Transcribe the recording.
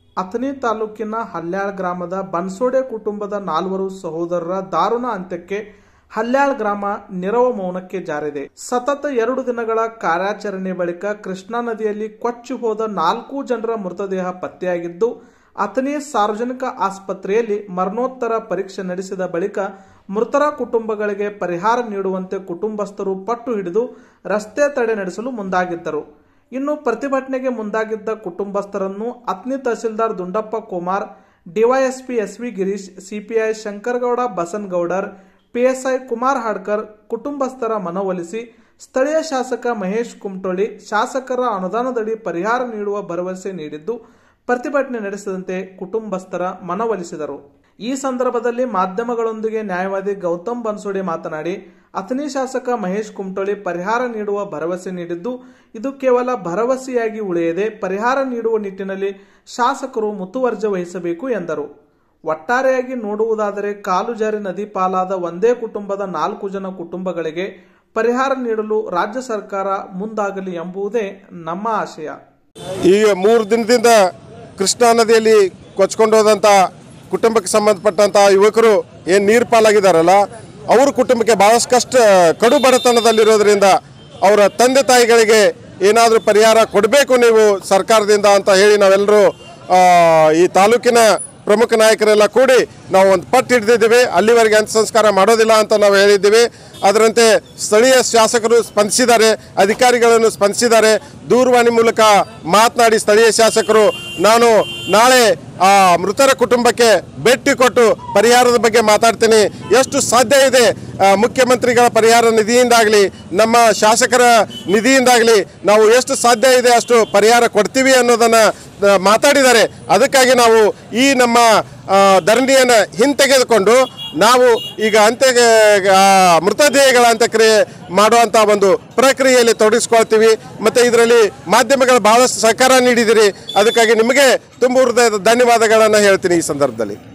ಅಥಣಿ ತಾಲೂಕಿನ ಹಲ್ಯಾಳ್ ಗ್ರಾಮದ ಬನ್ಸೋಡೆ ಕುಟುಂಬದ ನಾಲ್ವರು ಸಹೋದರರ ದಾರುಣ ಅಂತ್ಯಕ್ಕೆ ಹಲ್ಯಾಳ್ ಗ್ರಾಮ ನಿರವ ಮೌನಕ್ಕೆ ಜಾರಿದೆ ಸತತ ಎರಡು ದಿನಗಳ ಕಾರ್ಯಾಚರಣೆ ಬಳಿಕ ಕೃಷ್ಣಾ ನದಿಯಲ್ಲಿ ಕೊಚ್ಚಿ ಹೋದ ನಾಲ್ಕು ಜನರ ಮೃತದೇಹ ಪತ್ತೆಯಾಗಿದ್ದು ಅಥಣಿ ಸಾರ್ವಜನಿಕ ಆಸ್ಪತ್ರೆಯಲ್ಲಿ ಮರಣೋತ್ತರ ಪರೀಕ್ಷೆ ನಡೆಸಿದ ಬಳಿಕ ಮೃತರ ಕುಟುಂಬಗಳಿಗೆ ಪರಿಹಾರ ನೀಡುವಂತೆ ಕುಟುಂಬಸ್ಥರು ಪಟ್ಟು ಹಿಡಿದು ರಸ್ತೆ ತಡೆ ನಡೆಸಲು ಮುಂದಾಗಿದ್ದರು ಇನ್ನು ಪ್ರತಿಭಟನೆಗೆ ಮುಂದಾಗಿದ್ದ ಕುಟುಂಬಸ್ಥರನ್ನು ಅತ್ನಿ ತಹಸೀಲ್ದಾರ್ Dundappa Kumar DYSP S V Girish CPI Shankaragouda Basanagoudar PSI Kumar Hadkar ಕುಟುಂಬಸ್ಥರ ಮನವೊಲಿಸಿ ಸ್ಥಳೀಯ ಶಾಸಕ ಮಹೇಶ್ ಕುಮಟೊಳ್ಳಿ ಶಾಸಕರ ಅನುದಾನದಡಿ ಪರಿಹಾರ ನೀಡುವ ಭರವಸೆ ನೀಡಿದ್ದು ಪ್ರತಿಭಟನೆ ನಡೆಸದಂತೆ ಕುಟುಂಬಸ್ಥರ ಮನವೊಲಿಸಿದರು ಈ ಸಂದರ್ಭದಲ್ಲಿ ಮಾಧ್ಯಮಗಳೊಂದಿಗೆ ನ್ಯಾಯವಾದಿ ಗೌತಮ್ ಬನ್ಸೋಡೆ ಮಾತನಾಡಿ ಅಥಣಿ ಶಾಸಕ ಮಹೇಶ್ ಕುಮಟೊಳ್ಳಿ ಪರಿಹಾರ ನೀಡುವ ಭರವಸೆ ನೀಡಿದ್ದು ಇದು ಕೇವಲ ಭರವಸೆಯಾಗಿ ಉಳಿಯದೆ ಪರಿಹಾರ ನೀಡುವ ನಿಟ್ಟಿನಲ್ಲಿ ಶಾಸಕರು ಮುತುವರ್ಜಿ ವಹಿಸಬೇಕು ಎಂದರು ಒಟ್ಟಾರೆಯಾಗಿ ನೋಡುವುದಾದರೆ ಕಾಲು ಜಾರಿ ನದಿ ಪಾಲಾದ ಒಂದೇ ಕುಟುಂಬದ ನಾಲ್ಕು ಜನ ಕುಟುಂಬಗಳಿಗೆ ಪರಿಹಾರ ನೀಡಲು ರಾಜ್ಯ ಸರ್ಕಾರ ಮುಂದಾಗಲಿ ಎಂಬುದೇ ನಮ್ಮ ಆಶಯ ಈಗ ಮೂರು ದಿನದಿಂದ ಕೃಷ್ಣಾ ನದಿಯಲ್ಲಿ ಕೊಚ್ಕೊಂಡು ಹೋದಂಥ ಕುಟುಂಬಕ್ಕೆ ಸಂಬಂಧಪಟ್ಟಂಥ ಯುವಕರು ಏನು ನೀರು ಪಾಲಾಗಿದ್ದಾರಲ್ಲ ಅವ್ರ ಕುಟುಂಬಕ್ಕೆ ಭಾಳಷ್ಟು ಕಷ್ಟ ಕಡು ಬಡತನದಲ್ಲಿರೋದ್ರಿಂದ ಅವರ ತಂದೆ ತಾಯಿಗಳಿಗೆ ಏನಾದರೂ ಪರಿಹಾರ ಕೊಡಬೇಕು ನೀವು ಸರ್ಕಾರದಿಂದ ಅಂತ ಹೇಳಿ ನಾವೆಲ್ಲರೂ ಈ ತಾಲೂಕಿನ ಪ್ರಮುಖ ನಾಯಕರೆಲ್ಲ ಕೂಡಿ ನಾವು ಒಂದು ಪಟ್ಟು ಹಿಡಿದಿದ್ದೀವಿ ಅಲ್ಲಿವರೆಗೆ ಅಂತ್ಯ ಸಂಸ್ಕಾರ ಮಾಡೋದಿಲ್ಲ ಅಂತ ನಾವು ಹೇಳಿದ್ದೀವಿ ಅದರಂತೆ ಸ್ಥಳೀಯ ಶಾಸಕರು ಸ್ಪಂದಿಸಿದ್ದಾರೆ ಅಧಿಕಾರಿಗಳನ್ನು ಸ್ಪಂದಿಸಿದ್ದಾರೆ ದೂರವಾಣಿ ಮೂಲಕ ಮಾತನಾಡಿ ಸ್ಥಳೀಯ ಶಾಸಕರು ನಾನು ನಾಳೆ ಆ ಮೃತರ ಕುಟುಂಬಕ್ಕೆ ಭೇಟಿ ಕೊಟ್ಟು ಪರಿಹಾರದ ಬಗ್ಗೆ ಮಾತಾಡ್ತೀನಿ ಎಷ್ಟು ಸಾಧ್ಯ ಇದೆ ಆ, ಮುಖ್ಯಮಂತ್ರಿಗಳ ಪರಿಹಾರ ನಿಧಿಯಿಂದಾಗಲಿ ನಮ್ಮ ಶಾಸಕರ ನಿಧಿಯಿಂದಾಗಲಿ ನಾವು ಎಷ್ಟು ಸಾಧ್ಯ ಇದೆ ಅಷ್ಟು ಪರಿಹಾರ ಕೊಡ್ತೀವಿ ಅನ್ನೋದನ್ನು ಆ, ಮಾತಾಡಿದ್ದಾರೆ ಅದಕ್ಕಾಗಿ ನಾವು ಈ ನಮ್ಮ ಆ, ಧರಣಿಯನ್ನು ಹಿಂತೆಗೆದುಕೊಂಡು ನಾವು ಈಗ ಅಂತ್ಯ ಆ, ಮೃತದೇಹಗಳ ಅಂತ್ಯಕ್ರಿಯೆ ಮಾಡುವಂಥ ಒಂದು ಪ್ರಕ್ರಿಯೆಯಲ್ಲಿ ತೊಡಗಿಸ್ಕೊಳ್ತೀವಿ ಮತ್ತು ಇದರಲ್ಲಿ ಮಾಧ್ಯಮಗಳು ಬಹಳಷ್ಟು ಸಹಕಾರ ನೀಡಿದಿರಿ ಅದಕ್ಕಾಗಿ ನಿಮಗೆ ತುಂಬ ಹೃದಯದ ಧನ್ಯವಾದಗಳನ್ನು ಹೇಳ್ತೀನಿ ಈ ಸಂದರ್ಭದಲ್ಲಿ